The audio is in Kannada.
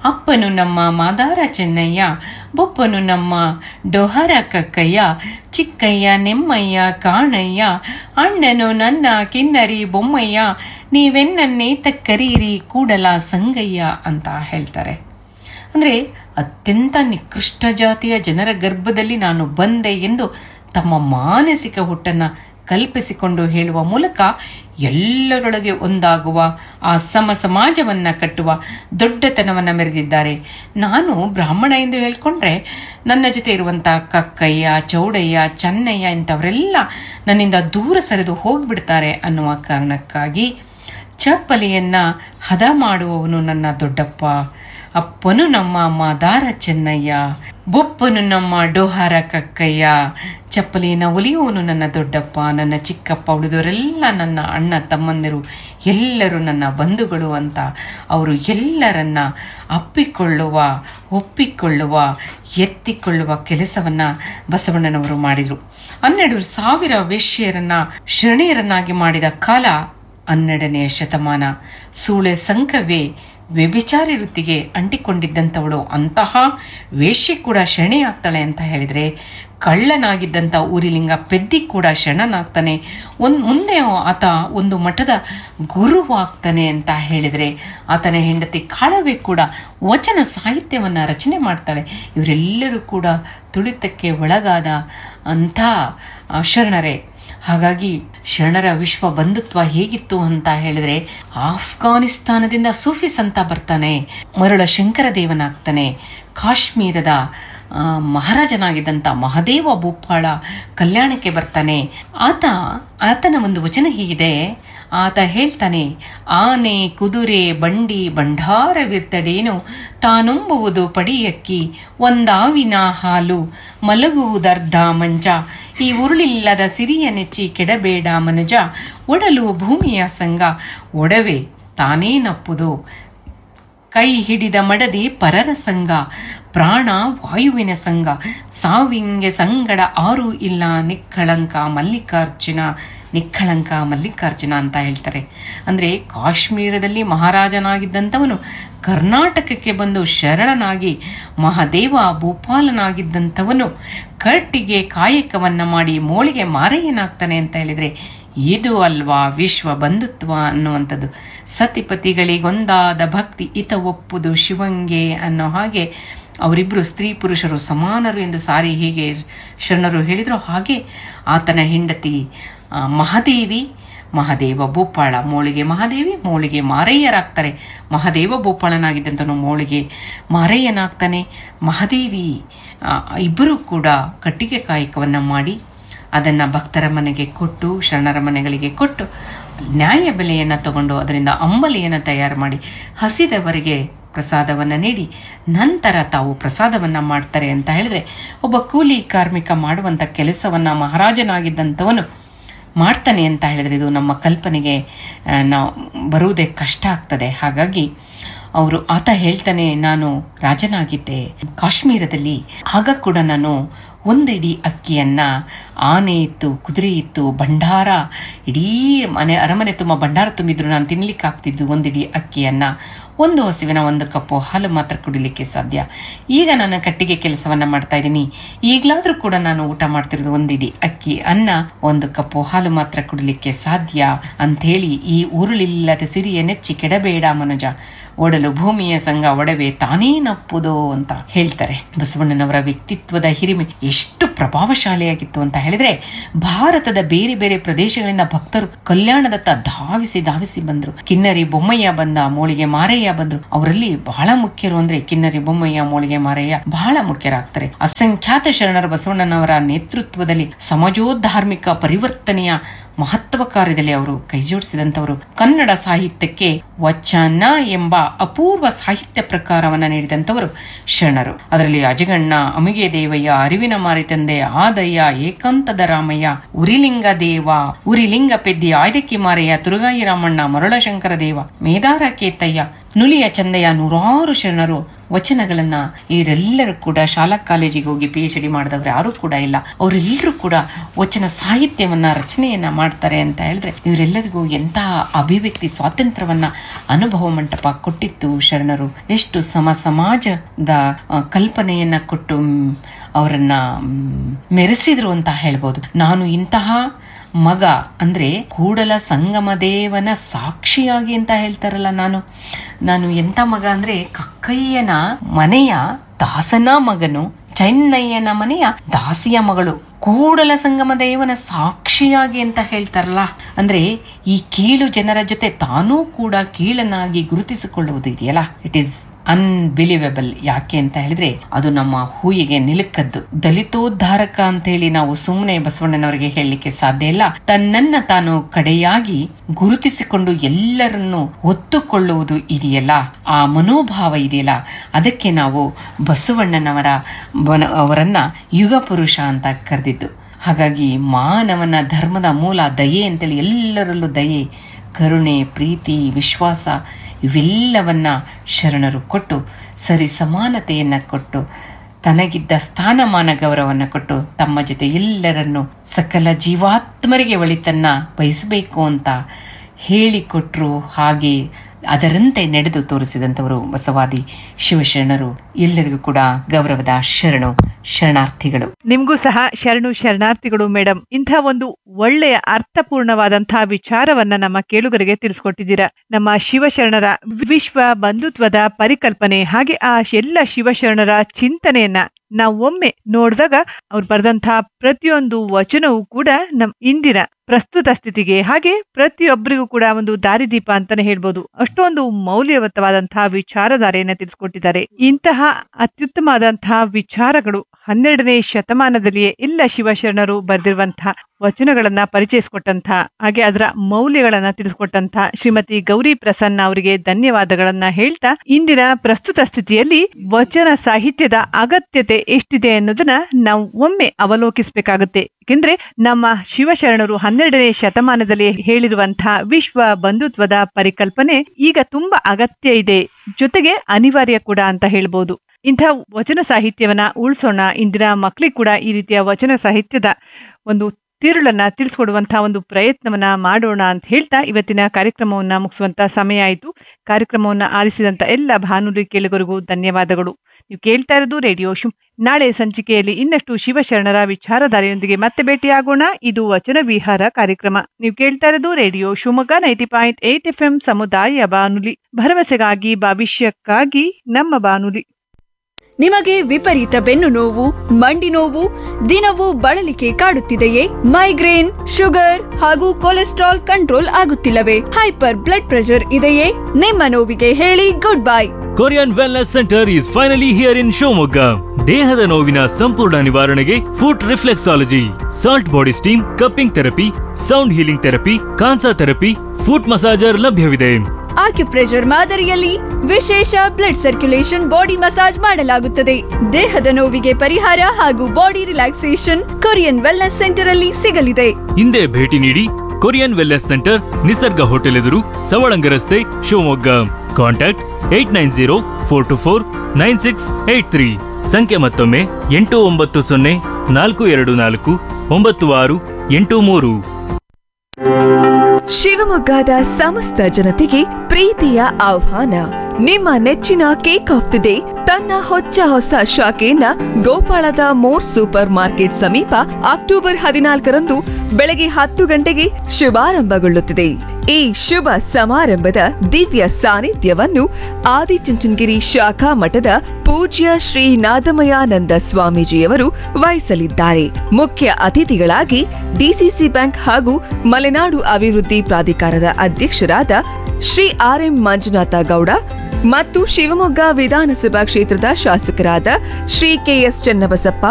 ಅಪ್ಪನು ನಮ್ಮ ಮಾದಾರ ಚೆನ್ನಯ್ಯ ಬೊಪ್ಪನು ನಮ್ಮ ಡೊಹರ ಕಕ್ಕಯ್ಯ ಚಿಕ್ಕಯ್ಯ ನೆಮ್ಮಯ್ಯ ಕಾಣಯ್ಯ ಅಣ್ಣನು ನನ್ನ ಕಿನ್ನರಿ ಬೊಮ್ಮಯ್ಯ ನೀವೆನ್ನನ್ನೇ ತಕ್ಕರೀರಿ ಕೂಡಲ ಸಂಗಯ್ಯ ಅಂತ ಹೇಳ್ತಾರೆ ಅಂದರೆ ಅತ್ಯಂತ ನಿಕೃಷ್ಟ ಜಾತಿಯ ಜನರ ಗರ್ಭದಲ್ಲಿ ನಾನು ಬಂದೆ ಎಂದು ತಮ್ಮ ಮಾನಸಿಕ ಹುಟ್ಟನ್ನು ಕಲ್ಪಿಸಿಕೊಂಡು ಹೇಳುವ ಮೂಲಕ ಎಲ್ಲರೊಳಗೆ ಒಂದಾಗುವ ಆ ಸಮ ಸಮಾಜವನ್ನು ಕಟ್ಟುವ ದೊಡ್ಡತನವನ್ನು ಮೆರೆದಿದ್ದಾರೆ ನಾನು ಬ್ರಾಹ್ಮಣ ಎಂದು ಹೇಳ್ಕೊಂಡ್ರೆ ನನ್ನ ಜೊತೆ ಇರುವಂಥ ಕಕ್ಕಯ್ಯ ಚೌಡಯ್ಯ ಚೆನ್ನಯ್ಯ ಇಂಥವರೆಲ್ಲ ನನ್ನಿಂದ ದೂರ ಸರಿದು ಹೋಗಿಬಿಡ್ತಾರೆ ಅನ್ನುವ ಕಾರಣಕ್ಕಾಗಿ ಚಪ್ಪಲಿಯನ್ನು ಹದ ಮಾಡುವವನು ನನ್ನ ದೊಡ್ಡಪ್ಪ ಅಪ್ಪನು ನಮ್ಮ ಮಾದಾರ ಚೆನ್ನಯ್ಯ ಬೊಪ್ಪನು ನಮ್ಮ ಡೋಹಾರ ಕಕ್ಕಯ್ಯ ಚಪ್ಪಲಿಯನ್ನು ಒಲಿಯುವವನು ನನ್ನ ದೊಡ್ಡಪ್ಪ ನನ್ನ ಚಿಕ್ಕಪ್ಪ ಉಳಿದವರೆಲ್ಲ ನನ್ನ ಅಣ್ಣ ತಮ್ಮಂದಿರು ಎಲ್ಲರೂ ನನ್ನ ಬಂಧುಗಳು ಅಂತ ಅವರು ಎಲ್ಲರನ್ನ ಅಪ್ಪಿಕೊಳ್ಳುವ ಒಪ್ಪಿಕೊಳ್ಳುವ ಎತ್ತಿಕೊಳ್ಳುವ ಕೆಲಸವನ್ನು ಬಸವಣ್ಣನವರು ಮಾಡಿದರು ಹನ್ನೆರಡು ಸಾವಿರ ವೇಶ್ಯರನ್ನ ಶರಣೆಯರನ್ನಾಗಿ ಮಾಡಿದ ಕಾಲ ಹನ್ನೆರಡನೆಯ ಶತಮಾನ ಸೂಳೆ ಸಂಕವೇ ವ್ಯಭಿಚಾರಿ ವೃತ್ತಿಗೆ ಅಂಟಿಕೊಂಡಿದ್ದಂಥವಳು ಅಂತಹ ವೇಶ್ಯೆ ಕೂಡ ಶರಣೆಯಾಗ್ತಾಳೆ ಅಂತ ಹೇಳಿದರೆ ಕಳ್ಳನಾಗಿದ್ದಂಥ ಊರಿಲಿಂಗ ಪೆದ್ದಿ ಕೂಡ ಶರಣನಾಗ್ತಾನೆ ಒಂದು ಮುಂದೆ ಆತ ಒಂದು ಮಠದ ಗುರುವಾಗ್ತಾನೆ ಅಂತ ಹೇಳಿದರೆ ಆತನ ಹೆಂಡತಿ ಕಾಳವೆ ಕೂಡ ವಚನ ಸಾಹಿತ್ಯವನ್ನು ರಚನೆ ಮಾಡ್ತಾಳೆ ಇವರೆಲ್ಲರೂ ಕೂಡ ತುಳಿತಕ್ಕೆ ಒಳಗಾದ ಅಂಥ ಶರಣರೇ ಹಾಗಾಗಿ ಶರಣರ ವಿಶ್ವ ಬಂಧುತ್ವ ಹೇಗಿತ್ತು ಅಂತ ಹೇಳಿದ್ರೆ ಆಫ್ಘಾನಿಸ್ತಾನದಿಂದ ಸೂಫಿ ಸಂತ ಬರ್ತಾನೆ ಮರಳ ಶಂಕರ ದೇವನಾಗ್ತಾನೆ ಕಾಶ್ಮೀರದ ಮಹಾರಾಜನಾಗಿದ್ದಂಥ ಮಹದೇವ ಭೂಪಾಳ ಕಲ್ಯಾಣಕ್ಕೆ ಬರ್ತಾನೆ ಆತ ಆತನ ಒಂದು ವಚನ ಹೀಗಿದೆ ಆತ ಹೇಳ್ತಾನೆ ಆನೆ ಕುದುರೆ ಬಂಡಿ ಭಂಡಾರವಿರ್ತಡೇನು ತಾನುಂಬುವುದು ಪಡಿಯಕ್ಕಿ ಒಂದಾವಿನ ಹಾಲು ಮಲಗುವುದರ್ಧ ಮಂಚ ಈ ಉರುಳಿಲ್ಲದ ಸಿರಿಯ ನೆಚ್ಚಿ ಕೆಡಬೇಡ ಮನುಜ ಒಡಲು ಭೂಮಿಯ ಸಂಗ ಒಡವೆ ತಾನೇ ನಪ್ಪುದು ಕೈ ಹಿಡಿದ ಮಡದಿ ಪರರ ಸಂಘ ಪ್ರಾಣ ವಾಯುವಿನ ಸಂಘ ಸಾವಿಂಗೆ ಸಂಗಡ ಆರು ಇಲ್ಲ ನಿಕ್ಕಳಂಕ ಮಲ್ಲಿಕಾರ್ಜುನ ನಿಕ್ಕಳಂಕ ಮಲ್ಲಿಕಾರ್ಜುನ ಅಂತ ಹೇಳ್ತಾರೆ ಅಂದರೆ ಕಾಶ್ಮೀರದಲ್ಲಿ ಮಹಾರಾಜನಾಗಿದ್ದಂಥವನು ಕರ್ನಾಟಕಕ್ಕೆ ಬಂದು ಶರಣನಾಗಿ ಮಹಾದೇವ ಭೂಪಾಲನಾಗಿದ್ದಂಥವನು ಕಟ್ಟಿಗೆ ಕಾಯಕವನ್ನು ಮಾಡಿ ಮೋಳಿಗೆ ಮಾರಯ್ಯನಾಗ್ತಾನೆ ಅಂತ ಹೇಳಿದರೆ ಇದು ಅಲ್ವಾ ವಿಶ್ವ ಬಂಧುತ್ವ ಅನ್ನುವಂಥದ್ದು ಸತಿಪತಿಗಳಿಗೊಂದಾದ ಭಕ್ತಿ ಇತ ಒಪ್ಪುದು ಶಿವಂಗೆ ಅನ್ನೋ ಹಾಗೆ ಅವರಿಬ್ಬರು ಸ್ತ್ರೀ ಪುರುಷರು ಸಮಾನರು ಎಂದು ಸಾರಿ ಹೀಗೆ ಶರಣರು ಹೇಳಿದರು ಹಾಗೆ ಆತನ ಹೆಂಡತಿ ಮಹಾದೇವಿ ಮಹಾದೇವ ಭೂಪಾಳ ಮೋಳಿಗೆ ಮಹಾದೇವಿ ಮೋಳಿಗೆ ಮಾರಯ್ಯರಾಗ್ತಾರೆ ಮಹಾದೇವ ಭೂಪಾಳನಾಗಿದ್ದಂಥನು ಮೋಳಿಗೆ ಮಾರಯ್ಯನಾಗ್ತಾನೆ ಮಹಾದೇವಿ ಇಬ್ಬರೂ ಕೂಡ ಕಟ್ಟಿಗೆ ಕಾಯಕವನ್ನು ಮಾಡಿ ಅದನ್ನು ಭಕ್ತರ ಮನೆಗೆ ಕೊಟ್ಟು ಶರಣರ ಮನೆಗಳಿಗೆ ಕೊಟ್ಟು ನ್ಯಾಯ ಬೆಲೆಯನ್ನು ತಗೊಂಡು ಅದರಿಂದ ಅಂಬಲಿಯನ್ನು ತಯಾರು ಮಾಡಿ ಹಸಿದವರಿಗೆ ಪ್ರಸಾದವನ್ನು ನೀಡಿ ನಂತರ ತಾವು ಪ್ರಸಾದವನ್ನು ಮಾಡ್ತಾರೆ ಅಂತ ಹೇಳಿದ್ರೆ ಒಬ್ಬ ಕೂಲಿ ಕಾರ್ಮಿಕ ಮಾಡುವಂಥ ಕೆಲಸವನ್ನು ಮಹಾರಾಜನಾಗಿದ್ದಂಥವನು ಮಾಡ್ತಾನೆ ಅಂತ ಹೇಳಿದ್ರೆ ಇದು ನಮ್ಮ ಕಲ್ಪನೆಗೆ ನಾವು ಬರುವುದೇ ಕಷ್ಟ ಆಗ್ತದೆ ಹಾಗಾಗಿ ಅವರು ಆತ ಹೇಳ್ತಾನೆ ನಾನು ರಾಜನಾಗಿದ್ದೆ ಕಾಶ್ಮೀರದಲ್ಲಿ ಆಗ ಕೂಡ ನಾನು ಒಂದಿಡೀ ಅಕ್ಕಿಯನ್ನ ಆನೆ ಇತ್ತು ಕುದುರೆ ಇತ್ತು ಭಂಡಾರ ಇಡೀ ಮನೆ ಅರಮನೆ ತುಂಬ ಭಂಡಾರ ತುಂಬಿದ್ರು ನಾನು ತಿನ್ಲಿಕ್ಕೆ ಆಗ್ತಿದ್ದು ಒಂದಿಡೀ ಅಕ್ಕಿಯನ್ನ ಒಂದು ಹಸುವಿನ ಒಂದು ಕಪ್ಪು ಹಾಲು ಮಾತ್ರ ಕುಡಿಲಿಕ್ಕೆ ಸಾಧ್ಯ ಈಗ ನಾನು ಕಟ್ಟಿಗೆ ಕೆಲಸವನ್ನ ಮಾಡ್ತಾ ಇದ್ದೀನಿ ಈಗಲಾದರೂ ಕೂಡ ನಾನು ಊಟ ಮಾಡ್ತಿರೋದು ಒಂದಿಡಿ ಅಕ್ಕಿ ಅನ್ನ ಒಂದು ಕಪ್ಪು ಹಾಲು ಮಾತ್ರ ಕುಡಿಲಿಕ್ಕೆ ಸಾಧ್ಯ ಅಂಥೇಳಿ ಈ ಉರುಳಿಲ್ಲದ ಸಿರಿಯ ನೆಚ್ಚಿ ಕೆಡಬೇಡ ಮನುಜ ಒಡಲು ಭೂಮಿಯ ಸಂಘ ಒಡವೆ ತಾನೇ ನಪ್ಪುದು ಅಂತ ಹೇಳ್ತಾರೆ ಬಸವಣ್ಣನವರ ವ್ಯಕ್ತಿತ್ವದ ಹಿರಿಮೆ ಎಷ್ಟು ಪ್ರಭಾವಶಾಲಿಯಾಗಿತ್ತು ಅಂತ ಹೇಳಿದ್ರೆ ಭಾರತದ ಬೇರೆ ಬೇರೆ ಪ್ರದೇಶಗಳಿಂದ ಭಕ್ತರು ಕಲ್ಯಾಣದತ್ತ ಧಾವಿಸಿ ಧಾವಿಸಿ ಬಂದ್ರು ಕಿನ್ನರಿ ಬೊಮ್ಮಯ್ಯ ಬಂದ ಮೋಳಿಗೆ ಮಾರಯ್ಯ ಬಂದ್ರು ಅವರಲ್ಲಿ ಬಹಳ ಮುಖ್ಯರು ಅಂದ್ರೆ ಕಿನ್ನರಿ ಬೊಮ್ಮಯ್ಯ ಮೋಳಿಗೆ ಮಾರಯ್ಯ ಬಹಳ ಮುಖ್ಯರಾಗ್ತಾರೆ ಅಸಂಖ್ಯಾತ ಶರಣರ ಬಸವಣ್ಣನವರ ನೇತೃತ್ವದಲ್ಲಿ ಸಮಾಜೋಧಾರ್ಮಿಕ ಪರಿವರ್ತನೆಯ ಮಹತ್ವ ಕಾರ್ಯದಲ್ಲಿ ಅವರು ಕೈಜೋಡಿಸಿದಂಥವರು ಕನ್ನಡ ಸಾಹಿತ್ಯಕ್ಕೆ ವಚನ ಎಂಬ ಅಪೂರ್ವ ಸಾಹಿತ್ಯ ಪ್ರಕಾರವನ್ನ ನೀಡಿದಂಥವರು ಶರಣರು ಅದರಲ್ಲಿ ಅಜಗಣ್ಣ ಅಮಿಗೆ ದೇವಯ್ಯ ಅರಿವಿನ ಮಾರಿತಂದೆ ಆದಯ್ಯ ಏಕಾಂತದ ರಾಮಯ್ಯ ಉರಿಲಿಂಗ ದೇವ ಉರಿಲಿಂಗ ಪೆದ್ದಿ ಆಯ್ದಕ್ಕಿ ಮಾರಯ್ಯ ತುರುಗಾಯಿ ರಾಮಣ್ಣ ಮರುಳಶಂಕರ ದೇವ ಮೇದಾರ ಕೇತಯ್ಯ ನುಲಿಯ ಚಂದಯ್ಯ ನೂರಾರು ಶರಣರು ವಚನಗಳನ್ನ ಇವರೆಲ್ಲರೂ ಕೂಡ ಶಾಲಾ ಕಾಲೇಜಿಗೆ ಹೋಗಿ ಪಿ ಎಚ್ ಡಿ ಮಾಡಿದವರು ಯಾರೂ ಕೂಡ ಇಲ್ಲ ಅವರೆಲ್ಲರೂ ಕೂಡ ವಚನ ಸಾಹಿತ್ಯವನ್ನ ರಚನೆಯನ್ನ ಮಾಡ್ತಾರೆ ಅಂತ ಹೇಳಿದ್ರೆ ಇವರೆಲ್ಲರಿಗೂ ಎಂತಹ ಅಭಿವ್ಯಕ್ತಿ ಸ್ವಾತಂತ್ರ್ಯವನ್ನ ಅನುಭವ ಮಂಟಪ ಕೊಟ್ಟಿತ್ತು ಶರಣರು ಎಷ್ಟು ಸಮ ಸಮಾಜದ ಆ, ಕಲ್ಪನೆಯನ್ನ ಕೊಟ್ಟು ಮ್, ಅವರನ್ನ ಮ್, ಮೆರೆಸಿದ್ರು ಅಂತ ಹೇಳ್ಬೋದು ನಾನು ಇಂತಹ ಮಗ ಅಂದ್ರೆ ಕೂಡಲ ಸಂಗಮ ದೇವನ ಸಾಕ್ಷಿಯಾಗಿ ಅಂತ ಹೇಳ್ತಾರಲ್ಲ ನಾನು ನಾನು ಎಂತ ಮಗ ಅಂದ್ರೆ ಕಕ್ಕಯ್ಯನ ಮನೆಯ ದಾಸನ ಮಗನು ಚೆನ್ನಯ್ಯನ ಮನೆಯ ದಾಸಿಯ ಮಗಳು ಕೂಡಲ ಸಂಗಮ ದೇವನ ಸಾಕ್ಷಿಯಾಗಿ ಅಂತ ಹೇಳ್ತಾರಲ್ಲ ಅಂದ್ರೆ ಈ ಕೀಳು ಜನರ ಜೊತೆ ತಾನೂ ಕೂಡ ಕೀಳನಾಗಿ ಗುರುತಿಸಿಕೊಳ್ಳುವುದು ಇದೆಯಲ್ಲ ಇಟ್ ಈಸ್ ಅನ್ಬಿಲಿವೆಬಲ್ ಯಾಕೆ ಅಂತ ಹೇಳಿದ್ರೆ ಅದು ನಮ್ಮ ಹೂಯಿಗೆ ನಿಲುಕದ್ದು ದಲಿತೋದ್ಧಾರಕ ಅಂತ ಹೇಳಿ ನಾವು ಸುಮ್ಮನೆ ಬಸವಣ್ಣನವರಿಗೆ ಹೇಳಲಿಕ್ಕೆ ಸಾಧ್ಯ ಇಲ್ಲ ತನ್ನನ್ನ ತಾನು ಕಡೆಯಾಗಿ ಗುರುತಿಸಿಕೊಂಡು ಎಲ್ಲರನ್ನು ಒತ್ತುಕೊಳ್ಳುವುದು ಇದೆಯಲ್ಲ ಆ ಮನೋಭಾವ ಇದೆಯಲ್ಲ ಅದಕ್ಕೆ ನಾವು ಬಸವಣ್ಣನವರ ಬನ- ಅವರನ್ನ ಯುಗ ಪುರುಷ ಅಂತ ಕರೆದಿದ್ದು ಹಾಗಾಗಿ ಮಾನವನ ಧರ್ಮದ ಮೂಲ ದಯೆ ಅಂತೇಳಿ ಎಲ್ಲರಲ್ಲೂ ದಯೆ ಕರುಣೆ ಪ್ರೀತಿ ವಿಶ್ವಾಸ ಇವೆಲ್ಲವನ್ನ ಶರಣರು ಕೊಟ್ಟು ಸರಿ ಸಮಾನತೆಯನ್ನು ಕೊಟ್ಟು ತನಗಿದ್ದ ಸ್ಥಾನಮಾನ ಗೌರವವನ್ನು ಕೊಟ್ಟು ತಮ್ಮ ಜೊತೆ ಎಲ್ಲರನ್ನು ಸಕಲ ಜೀವಾತ್ಮರಿಗೆ ಒಳಿತನ್ನ ಬಯಸಬೇಕು ಅಂತ ಹೇಳಿಕೊಟ್ರು ಹಾಗೆ ಅದರಂತೆ ನಡೆದು ತೋರಿಸಿದಂಥವರು ಬಸವಾದಿ ಶಿವಶರಣರು ಎಲ್ಲರಿಗೂ ಕೂಡ ಗೌರವದ ಶರಣು ಶರಣಾರ್ಥಿಗಳು ನಿಮ್ಗೂ ಸಹ ಶರಣು ಶರಣಾರ್ಥಿಗಳು ಮೇಡಮ್ ಇಂಥ ಒಂದು ಒಳ್ಳೆಯ ಅರ್ಥಪೂರ್ಣವಾದಂತಹ ವಿಚಾರವನ್ನ ನಮ್ಮ ಕೇಳುಗರಿಗೆ ತಿಳಿಸ್ಕೊಟ್ಟಿದ್ದೀರಾ ನಮ್ಮ ಶಿವಶರಣರ ವಿಶ್ವ ಬಂಧುತ್ವದ ಪರಿಕಲ್ಪನೆ ಹಾಗೆ ಆ ಎಲ್ಲ ಶಿವಶರಣರ ಚಿಂತನೆಯನ್ನ ನಾವು ಒಮ್ಮೆ ನೋಡಿದಾಗ ಅವ್ರು ಬರೆದಂತಹ ಪ್ರತಿಯೊಂದು ವಚನವೂ ಕೂಡ ನಮ್ ಇಂದಿನ ಪ್ರಸ್ತುತ ಸ್ಥಿತಿಗೆ ಹಾಗೆ ಪ್ರತಿಯೊಬ್ಬರಿಗೂ ಕೂಡ ಒಂದು ದಾರಿದೀಪ ಅಂತಾನೆ ಹೇಳ್ಬೋದು ಅಷ್ಟೊಂದು ಮೌಲ್ಯಯುತವಾದಂತಹ ವಿಚಾರಧಾರೆಯನ್ನ ತಿಳಿಸ್ಕೊಟ್ಟಿದ್ದಾರೆ ಇಂತಹ ಅತ್ಯುತ್ತಮವಾದಂತಹ ವಿಚಾರಗಳು ಹನ್ನೆರಡನೇ ಶತಮಾನದಲ್ಲಿಯೇ ಎಲ್ಲ ಶಿವಶರಣರು ಬರೆದಿರುವಂತಹ ವಚನಗಳನ್ನ ಪರಿಚಯಿಸಿಕೊಟ್ಟಂತಹ ಹಾಗೆ ಅದರ ಮೌಲ್ಯಗಳನ್ನ ತಿಳಿಸ್ಕೊಟ್ಟಂತಹ ಶ್ರೀಮತಿ ಗೌರಿ ಪ್ರಸನ್ನ ಅವರಿಗೆ ಧನ್ಯವಾದಗಳನ್ನ ಹೇಳ್ತಾ ಇಂದಿನ ಪ್ರಸ್ತುತ ಸ್ಥಿತಿಯಲ್ಲಿ ವಚನ ಸಾಹಿತ್ಯದ ಅಗತ್ಯತೆ ಎಷ್ಟಿದೆ ಅನ್ನೋದನ್ನ ನಾವು ಒಮ್ಮೆ ಅವಲೋಕಿಸಬೇಕಾಗುತ್ತೆ ಯಾಕೆಂದ್ರೆ ನಮ್ಮ ಶಿವಶರಣರು ಹನ್ನೆರಡನೇ ಶತಮಾನದಲ್ಲಿ ಹೇಳಿರುವಂತಹ ವಿಶ್ವ ಬಂಧುತ್ವದ ಪರಿಕಲ್ಪನೆ ಈಗ ತುಂಬಾ ಅಗತ್ಯ ಇದೆ ಜೊತೆಗೆ ಅನಿವಾರ್ಯ ಕೂಡ ಅಂತ ಹೇಳ್ಬೋದು ಇಂಥ ವಚನ ಸಾಹಿತ್ಯವನ್ನ ಉಳಿಸೋಣ ಇಂದಿನ ಮಕ್ಕಳಿಗೆ ಕೂಡ ಈ ರೀತಿಯ ವಚನ ಸಾಹಿತ್ಯದ ಒಂದು ತಿರುಳನ್ನ ತಿಳಿಸ್ಕೊಡುವಂತಹ ಒಂದು ಪ್ರಯತ್ನವನ್ನ ಮಾಡೋಣ ಅಂತ ಹೇಳ್ತಾ ಇವತ್ತಿನ ಕಾರ್ಯಕ್ರಮವನ್ನ ಮುಗಿಸುವಂತ ಸಮಯ ಆಯಿತು ಕಾರ್ಯಕ್ರಮವನ್ನ ಆಲಿಸಿದಂತ ಎಲ್ಲ ಭಾನುಲಿ ಕೇಳುಗರಿಗೂ ಧನ್ಯವಾದಗಳು ನೀವು ಕೇಳ್ತಾ ಇರೋದು ರೇಡಿಯೋ ಶು ನಾಳೆ ಸಂಚಿಕೆಯಲ್ಲಿ ಇನ್ನಷ್ಟು ಶಿವಶರಣರ ವಿಚಾರಧಾರೆಯೊಂದಿಗೆ ಮತ್ತೆ ಭೇಟಿಯಾಗೋಣ ಇದು ವಚನ ವಿಹಾರ ಕಾರ್ಯಕ್ರಮ ನೀವು ಕೇಳ್ತಾ ಇರೋದು radio Shivamogga ninety point eight F M ಸಮುದಾಯ ಬಾನುಲಿ ಭರವಸೆಗಾಗಿ ಭವಿಷ್ಯಕ್ಕಾಗಿ ನಮ್ಮ ಬಾನುಲಿ ನಿಮಗೆ ವಿಪರೀತ ಬೆನ್ನು ನೋವು ಮಂಡಿ ನೋವು ದಿನವೂ ಬಳಲಿಕೆ ಕಾಡುತ್ತಿದೆಯೇ ಮೈಗ್ರೇನ್ ಶುಗರ್ ಹಾಗೂ ಕೊಲೆಸ್ಟ್ರಾಲ್ ಕಂಟ್ರೋಲ್ ಆಗುತ್ತಿಲ್ಲವೇ ಹೈಪರ್ ಬ್ಲಡ್ ಪ್ರೆಷರ್ ಇದೆಯೇ ನಿಮ್ಮ ನೋವಿಗೆ ಹೇಳಿ good bye Korean wellness centre is finally here in Shivamogga ದೇಹದ ನೋವಿನ ಸಂಪೂರ್ಣ ನಿವಾರಣೆಗೆ foot reflexology salt body steam cupping therapy sound healing therapy kansa therapy foot massager ಲಭ್ಯವಿದೆ ಆಕ್ಯುಪ್ರೆಷರ್ ಮಾದರಿಯಲ್ಲಿ ವಿಶೇಷ ಬ್ಲಡ್ ಸರ್ಕ್ಯುಲೇಷನ್ ಬಾಡಿ ಮಸಾಜ್ ಮಾಡಲಾಗುತ್ತದೆ ದೇಹದ ನೋವಿಗೆ ಪರಿಹಾರ ಹಾಗೂ body relaxation Korean wellness centre ಅಲ್ಲಿ ಸಿಗಲಿದೆ ಹಿಂದೆ ಭೇಟಿ ನೀಡಿ Korean wellness centre Nisarga hotel ಎದುರು ಸವಳಂಗ ರಸ್ತೆ Shivamogga contact eight nine zero four two four nine six eight three ಸಂಖ್ಯೆ ಮತ್ತೊಮ್ಮೆ ಎಂಟು ಒಂಬತ್ತು ಸೊನ್ನೆ ನಾಲ್ಕು ಎರಡು ನಾಲ್ಕು ಒಂಬತ್ತು ಆರು ಎಂಟು ಮೂರು ಶಿವಮೊಗ್ಗದ ಸಮಸ್ತ ಜನತೆಗೆ ಪ್ರೀತಿಯ ಆಹ್ವಾನ ನಿಮ್ಮ ನೆಚ್ಚಿನ ಕೇಕ್ ಆಫ್ ದಿ ಡೇ ತನ್ನ ಹೊಚ್ಚ ಹೊಸ ಶಾಖೆಯನ್ನ ಗೋಪಾಳದ ಮೋರ್ ಸೂಪರ್ ಮಾರ್ಕೆಟ್ ಸಮೀಪ ಅಕ್ಟೋಬರ್ ಹದಿನಾಲ್ಕರಂದು ಬೆಳಗ್ಗೆ ಹತ್ತು ಗಂಟೆಗೆ ಶುಭಾರಂಭಗೊಳ್ಳುತ್ತಿದೆ ಈ ಶುಭ ಸಮಾರಂಭದ ದಿವ್ಯ ಸಾನ್ನಿಧ್ಯವನ್ನು ಆದಿಚುಂಚನಗಿರಿ ಶಾಖಾ ಮಠದ ಪೂಜ್ಯ ಶ್ರೀ ನಾದಮಯಾನಂದ ಸ್ವಾಮೀಜಿಯವರು ವಹಿಸಲಿದ್ದಾರೆ ಮುಖ್ಯ ಅತಿಥಿಗಳಾಗಿ ಡಿಸಿಸಿ ಬ್ಯಾಂಕ್ ಹಾಗೂ ಮಲೆನಾಡು ಅಭಿವೃದ್ಧಿ ಪ್ರಾಧಿಕಾರದ ಅಧ್ಯಕ್ಷರಾದ ಶ್ರೀ ಆರ್ ಎಂ ಮಂಜುನಾಥ ಗೌಡ ಮತ್ತು ಶಿವಮೊಗ್ಗ ವಿಧಾನಸಭಾ ಕ್ಷೇತ್ರದ ಶಾಸಕರಾದ ಶ್ರೀ ಕೆಎಸ್ ಚನ್ನಬಸಪ್ಪ